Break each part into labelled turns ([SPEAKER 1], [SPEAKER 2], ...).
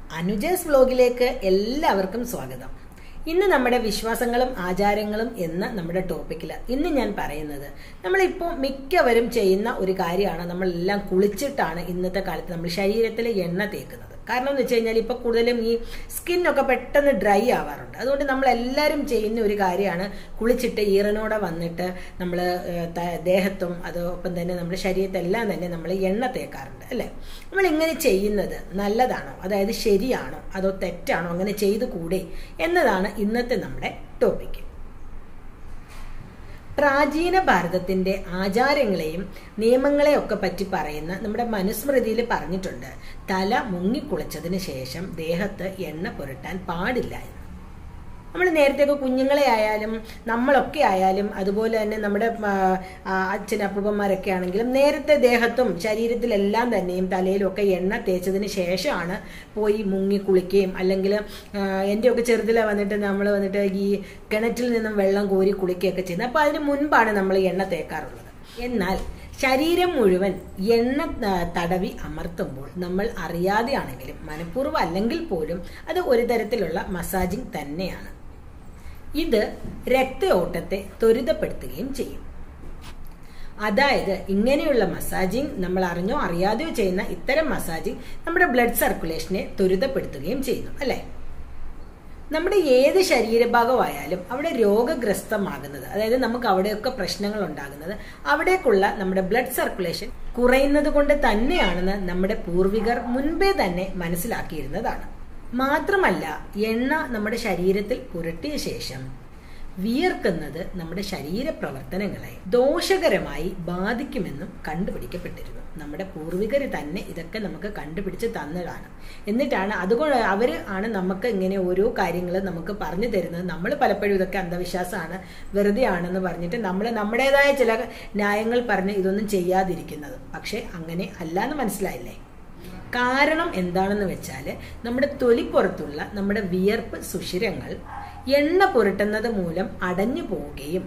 [SPEAKER 1] അനുജസ് വ്ലോഗിലേക്ക് എല്ലാവർക്കും സ്വാഗതം ഇന്ന് നമ്മുടെ വിശ്വാസങ്ങളും ആചാരങ്ങളും എന്ന നമ്മുടെ ടോപ്പിക്കിൽ ഇന്ന് ഞാൻ പറയുന്നത് നമ്മളിപ്പോൾ മിക്കവരും ചെയ്യുന്ന ഒരു കാര്യമാണ് നമ്മളെല്ലാം കുളിച്ചിട്ടാണ് ഇന്നത്തെ കാലത്ത് നമ്മൾ ശരീരത്തിൽ എണ്ണ തേക്കുന്നത് കാരണം എന്ന് വെച്ച് കഴിഞ്ഞാൽ ഇപ്പോൾ കൂടുതലും ഈ സ്കിന്നൊക്കെ പെട്ടെന്ന് ഡ്രൈ ആവാറുണ്ട് അതുകൊണ്ട് നമ്മൾ എല്ലാവരും ചെയ്യുന്ന ഒരു കാര്യമാണ് കുളിച്ചിട്ട് ഈറനോടെ വന്നിട്ട് നമ്മൾ ദേഹത്തും അതോടൊപ്പം തന്നെ നമ്മുടെ ശരീരത്തെല്ലാം തന്നെ നമ്മൾ എണ്ണ തേക്കാറുണ്ട് അല്ലേ നമ്മൾ ഇങ്ങനെ ചെയ്യുന്നത് നല്ലതാണോ അതായത് ശരിയാണോ അതോ തെറ്റാണോ അങ്ങനെ ചെയ്തു കൂടെ എന്നതാണ് ഇന്നത്തെ നമ്മുടെ ടോപ്പിക്ക് പ്രാചീന ഭാരതത്തിന്റെ ആചാരങ്ങളെയും നിയമങ്ങളെയും ഒക്കെ പറ്റി പറയുന്ന നമ്മുടെ മനുസ്മൃതിയിൽ പറഞ്ഞിട്ടുണ്ട് തല മുങ്ങിക്കുളിച്ചതിന് ശേഷം ദേഹത്ത് എണ്ണ പുരട്ടാൻ പാടില്ല എന്ന് നമ്മൾ നേരത്തെയൊക്കെ കുഞ്ഞുങ്ങളെ ആയാലും നമ്മളൊക്കെ ആയാലും അതുപോലെ തന്നെ നമ്മുടെ അച്ഛൻ അപ്പൂപ്പന്മാരൊക്കെ ആണെങ്കിലും നേരത്തെ ദേഹത്തും ശരീരത്തിലെല്ലാം തന്നെയും തലയിലും ഒക്കെ എണ്ണ തേച്ചതിന് ശേഷമാണ് പോയി മുങ്ങി കുളിക്കുകയും അല്ലെങ്കിൽ എൻ്റെയൊക്കെ ചെറുതിലെ വന്നിട്ട് നമ്മൾ വന്നിട്ട് ഈ കിണറ്റിൽ നിന്നും വെള്ളം കോരി കുളിക്കുകയൊക്കെ ചെയ്യുന്നത് അപ്പോൾ അതിന് മുൻപാണ് നമ്മൾ എണ്ണ തേക്കാറുള്ളത് എന്നാൽ ശരീരം മുഴുവൻ എണ്ണ തടവി അമർത്തുമ്പോൾ നമ്മൾ അറിയാതെയാണെങ്കിലും മനഃപൂർവ്വം അല്ലെങ്കിൽ പോലും അത് ഒരു തരത്തിലുള്ള മസാജിങ് തന്നെയാണ് ഇത് രക്തയോട്ടത്തെ ത്വരിതപ്പെടുത്തുകയും ചെയ്യും അതായത് ഇങ്ങനെയുള്ള മസാജിങ് നമ്മൾ അറിഞ്ഞോ അറിയാതെയോ ചെയ്യുന്ന ഇത്തരം മസാജിങ് നമ്മുടെ ബ്ലഡ് സർക്കുലേഷനെ ത്വരിതപ്പെടുത്തുകയും ചെയ്യുന്നു അല്ലേ നമ്മുടെ ഏത് ശരീരഭാഗമായാലും അവിടെ രോഗഗ്രസ്തമാകുന്നത് അതായത് നമുക്ക് അവിടെയൊക്കെ പ്രശ്നങ്ങൾ ഉണ്ടാകുന്നത് അവിടേക്കുള്ള നമ്മുടെ ബ്ലഡ് സർക്കുലേഷൻ കുറയുന്നത് കൊണ്ട് തന്നെയാണെന്ന് നമ്മുടെ പൂർവികർ മുൻപേ തന്നെ മനസ്സിലാക്കിയിരുന്നതാണ് മാത്രമല്ല എണ്ണ നമ്മുടെ ശരീരത്തിൽ പുരട്ടിയ ശേഷം വിയർക്കുന്നത് നമ്മുടെ ശരീര പ്രവർത്തനങ്ങളെ ദോഷകരമായി ബാധിക്കുമെന്നും കണ്ടുപിടിക്കപ്പെട്ടിരുന്നു നമ്മുടെ പൂർവികർ തന്നെ ഇതൊക്കെ നമുക്ക് കണ്ടുപിടിച്ച് തന്നതാണ് എന്നിട്ടാണ് അതുകൊണ്ട് അവർ ആണ് നമുക്ക് ഇങ്ങനെ ഓരോ കാര്യങ്ങൾ നമുക്ക് പറഞ്ഞു തരുന്നത് നമ്മൾ പലപ്പോഴും ഇതൊക്കെ അന്ധവിശ്വാസമാണ് വെറുതെ ആണെന്ന് പറഞ്ഞിട്ട് നമ്മൾ നമ്മുടേതായ ചില ന്യായങ്ങൾ പറഞ്ഞ് ഇതൊന്നും ചെയ്യാതിരിക്കുന്നത് പക്ഷെ അങ്ങനെ അല്ലാന്ന് മനസ്സിലായില്ലേ കാരണം എന്താണെന്ന് വെച്ചാൽ നമ്മുടെ തൊലിപ്പുറത്തുള്ള നമ്മുടെ വിയർപ്പ് സുഷിരങ്ങൾ എണ്ണ പുരട്ടുന്നത് മൂലം അടഞ്ഞു പോവുകയും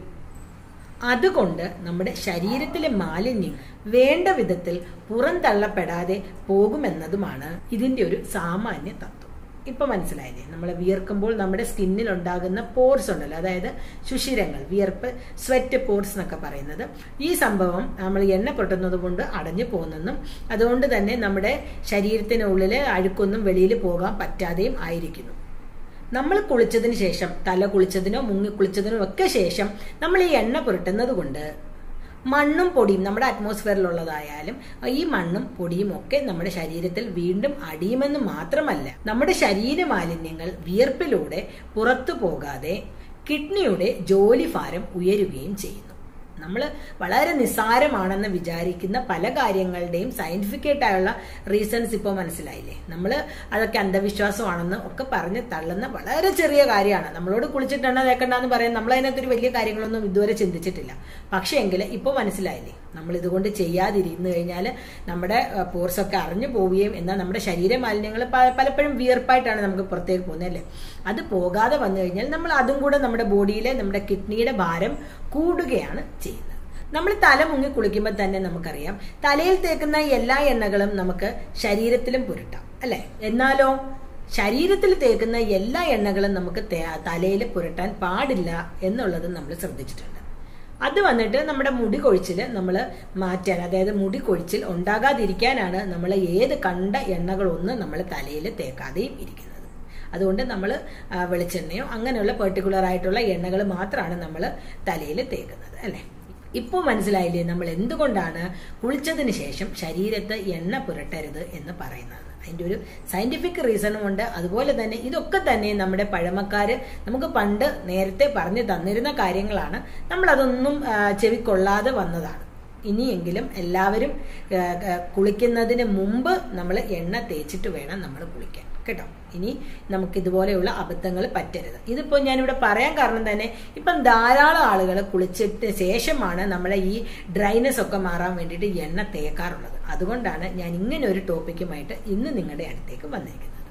[SPEAKER 1] അതുകൊണ്ട് നമ്മുടെ ശരീരത്തിലെ മാലിന്യം വേണ്ട വിധത്തിൽ പുറന്തള്ളപ്പെടാതെ പോകുമെന്നതുമാണ് ഇതിന്റെ ഒരു സാമാന്യ തത്വം ഇപ്പൊ മനസ്സിലായില്ലേ നമ്മൾ വിയർക്കുമ്പോൾ നമ്മുടെ സ്കിന്നിൽ ഉണ്ടാകുന്ന പോർസ് ഉണ്ടല്ലോ അതായത് സുഷിരങ്ങൾ വിയർപ്പ് സ്വെറ്റ് പോർസ് എന്നൊക്കെ പറയുന്നത് ഈ സംഭവം നമ്മൾ എണ്ണ പൊട്ടുന്നത് കൊണ്ട് അടഞ്ഞു പോകുന്നെന്നും അതുകൊണ്ട് തന്നെ നമ്മുടെ ശരീരത്തിനുള്ളിൽ അഴുക്കൊന്നും വെളിയിൽ പോകാൻ പറ്റാതെയും ആയിരിക്കുന്നു നമ്മൾ കുളിച്ചതിന് ശേഷം തല കുളിച്ചതിനോ മുങ്ങി കുളിച്ചതിനോ ഒക്കെ ശേഷം നമ്മൾ ഈ എണ്ണ പുരട്ടുന്നത് കൊണ്ട് മണ്ണും പൊടിയും നമ്മുടെ അറ്റ്മോസ്ഫിയറിലുള്ളതായാലും ഈ മണ്ണും പൊടിയും ഒക്കെ നമ്മുടെ ശരീരത്തിൽ വീണ്ടും അടിയുമെന്ന് മാത്രമല്ല നമ്മുടെ ശരീര മാലിന്യങ്ങൾ വിയർപ്പിലൂടെ പുറത്തു പോകാതെ കിഡ്നിയുടെ ജോലിഭാരം ഉയരുകയും ചെയ്യുന്നു നമ്മൾ വളരെ നിസ്സാരമാണെന്ന് വിചാരിക്കുന്ന പല കാര്യങ്ങളുടെയും സയന്റിഫിക് ആയിട്ടുള്ള റീസൺസ് ഇപ്പോൾ മനസ്സിലായില്ലേ നമ്മൾ അതൊക്കെ അന്ധവിശ്വാസമാണെന്ന് ഒക്കെ പറഞ്ഞ് തള്ളുന്ന വളരെ ചെറിയ കാര്യമാണ് നമ്മളോട് കുളിച്ചിട്ടെണ്ണ തേക്കണ്ടെന്ന് പറയാൻ നമ്മൾ അതിനകത്തൊരു വലിയ കാര്യങ്ങളൊന്നും ഇതുവരെ ചിന്തിച്ചിട്ടില്ല പക്ഷേ എങ്കിൽ ഇപ്പോൾ മനസ്സിലായില്ലേ നമ്മൾ ഇതുകൊണ്ട് ചെയ്യാതിരുന്നു കഴിഞ്ഞാൽ നമ്മുടെ പോർസൊക്കെ അറിഞ്ഞു പോവുകയും എന്നാൽ നമ്മുടെ ശരീര മാലിന്യങ്ങൾ പലപ്പോഴും വിയർപ്പായിട്ടാണ് നമുക്ക് പുറത്തേക്ക് പോകുന്നത് അല്ലേ അത് പോകാതെ വന്നു കഴിഞ്ഞാൽ നമ്മൾ അതും കൂടെ നമ്മുടെ ബോഡിയിലെ നമ്മുടെ കിഡ്നിയുടെ ഭാരം കൂടുകയാണ് ചെയ്യുന്നത് നമ്മൾ തല മുങ്ങി കുളിക്കുമ്പോൾ തന്നെ നമുക്കറിയാം തലയിൽ തേക്കുന്ന എല്ലാ എണ്ണകളും നമുക്ക് ശരീരത്തിലും പുരട്ടാം അല്ലെ എന്നാലോ ശരീരത്തിൽ തേക്കുന്ന എല്ലാ എണ്ണകളും നമുക്ക് തലയിൽ പുരട്ടാൻ പാടില്ല എന്നുള്ളത് നമ്മൾ ശ്രദ്ധിച്ചിട്ടുണ്ട് അത് വന്നിട്ട് നമ്മുടെ മുടി കൊഴിച്ചിൽ നമ്മൾ മാറ്റാൻ അതായത് മുടി കൊഴിച്ചിൽ ഉണ്ടാകാതിരിക്കാനാണ് നമ്മൾ ഏത് കണ്ട എണ്ണകളൊന്നും നമ്മൾ തലയിൽ തേക്കാതെയും ഇരിക്കുന്നത് അതുകൊണ്ട് നമ്മൾ വെളിച്ചെണ്ണയോ അങ്ങനെയുള്ള പെർട്ടിക്കുലർ ആയിട്ടുള്ള എണ്ണകൾ മാത്രമാണ് നമ്മൾ തലയിൽ തേക്കുന്നത് അല്ലേ ഇപ്പോൾ മനസ്സിലായില്ലേ നമ്മൾ എന്തുകൊണ്ടാണ് കുളിച്ചതിന് ശേഷം ശരീരത്ത് എണ്ണ പുരട്ടരുത് എന്ന് പറയുന്നത് അതിൻ്റെ ഒരു സയന്റിഫിക് റീസണും ഉണ്ട് അതുപോലെ തന്നെ ഇതൊക്കെ തന്നെ നമ്മുടെ പഴമക്കാര് നമുക്ക് പണ്ട് നേരത്തെ പറഞ്ഞു തന്നിരുന്ന കാര്യങ്ങളാണ് നമ്മൾ അതൊന്നും ചെവിക്കൊള്ളാതെ വന്നതാണ് ഇനിയെങ്കിലും എല്ലാവരും കുളിക്കുന്നതിന് മുമ്പ് നമ്മൾ എണ്ണ തേച്ചിട്ട് വേണം നമ്മൾ കുളിക്കാൻ കേട്ടോ ഇനി നമുക്ക് ഇതുപോലെയുള്ള അബദ്ധങ്ങൾ പറ്റരുത് ഇതിപ്പോൾ ഞാനിവിടെ പറയാൻ കാരണം തന്നെ ഇപ്പം ധാരാളം ആളുകൾ കുളിച്ചിട്ട് ശേഷമാണ് നമ്മളെ ഈ ഡ്രൈനെസ് ഒക്കെ മാറാൻ വേണ്ടിയിട്ട് എണ്ണ തേക്കാറുള്ളത് അതുകൊണ്ടാണ് ഞാൻ ഇങ്ങനെ ഒരു ടോപ്പിക്കുമായിട്ട് ഇന്ന് നിങ്ങളുടെ അടുത്തേക്ക് വന്നിരിക്കുന്നത്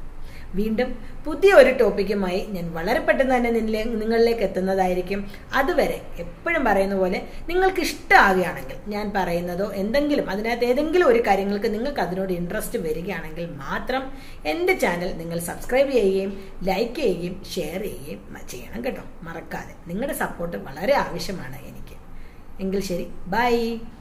[SPEAKER 1] വീണ്ടും പുതിയ ഒരു ടോപ്പിക്കുമായി ഞാൻ വളരെ പെട്ടെന്ന് തന്നെ നിന്നിലെ നിങ്ങളിലേക്ക് എത്തുന്നതായിരിക്കും അതുവരെ എപ്പോഴും പറയുന്ന പോലെ നിങ്ങൾക്ക് ഇഷ്ടമാകുകയാണെങ്കിൽ ഞാൻ പറയുന്നതോ എന്തെങ്കിലും അതിനകത്ത് ഏതെങ്കിലും ഒരു കാര്യങ്ങൾക്ക് നിങ്ങൾക്ക് അതിനോട് ഇൻട്രസ്റ്റ് വരികയാണെങ്കിൽ മാത്രം എൻ്റെ ചാനൽ നിങ്ങൾ സബ്സ്ക്രൈബ് ചെയ്യുകയും ലൈക്ക് ചെയ്യുകയും ഷെയർ ചെയ്യുകയും ചെയ്യണം കേട്ടോ മറക്കാതെ നിങ്ങളുടെ സപ്പോർട്ട് വളരെ ആവശ്യമാണ് എനിക്ക് എങ്കിൽ ശരി ബൈ